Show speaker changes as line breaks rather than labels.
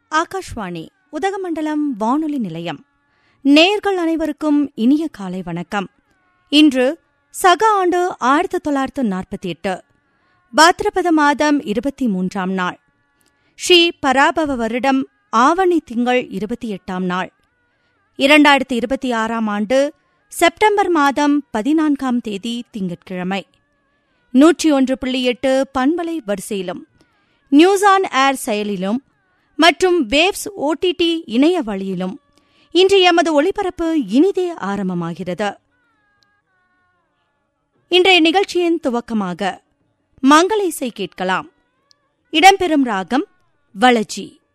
ஆகாஷ்வாணி உதகமண்டலம் வானொலி நிலையம் நேர்கள் அனைவருக்கும் இனிய காலை வணக்கம் இன்று சக ஆண்டு ஆயிரத்தி தொள்ளாயிரத்து நாற்பத்தி எட்டு பாத்ரபத மாதம் இருபத்தி மூன்றாம் நாள் ஸ்ரீ பராபவ வருடம் ஆவணி திங்கள் இருபத்தி எட்டாம் நாள் இரண்டாயிரத்தி இருபத்தி ஆறாம் ஆண்டு செப்டம்பர் மாதம் பதினான்காம் தேதி திங்கட்கிழமை நூற்றி ஒன்று புள்ளி எட்டு பண்பலை வரிசையிலும் நியூஸ் ஆன் ஏர் செயலிலும் மற்றும் வேவ்ஸ் ஓடிடி இணைய வழியிலும் இன்று எமது ஒளிபரப்பு இனிதே ஆரம்பமாகிறது இன்றைய நிகழ்ச்சியின் துவக்கமாக மங்கள இசை கேட்கலாம் இடம்பெறும் ராகம் வளஜி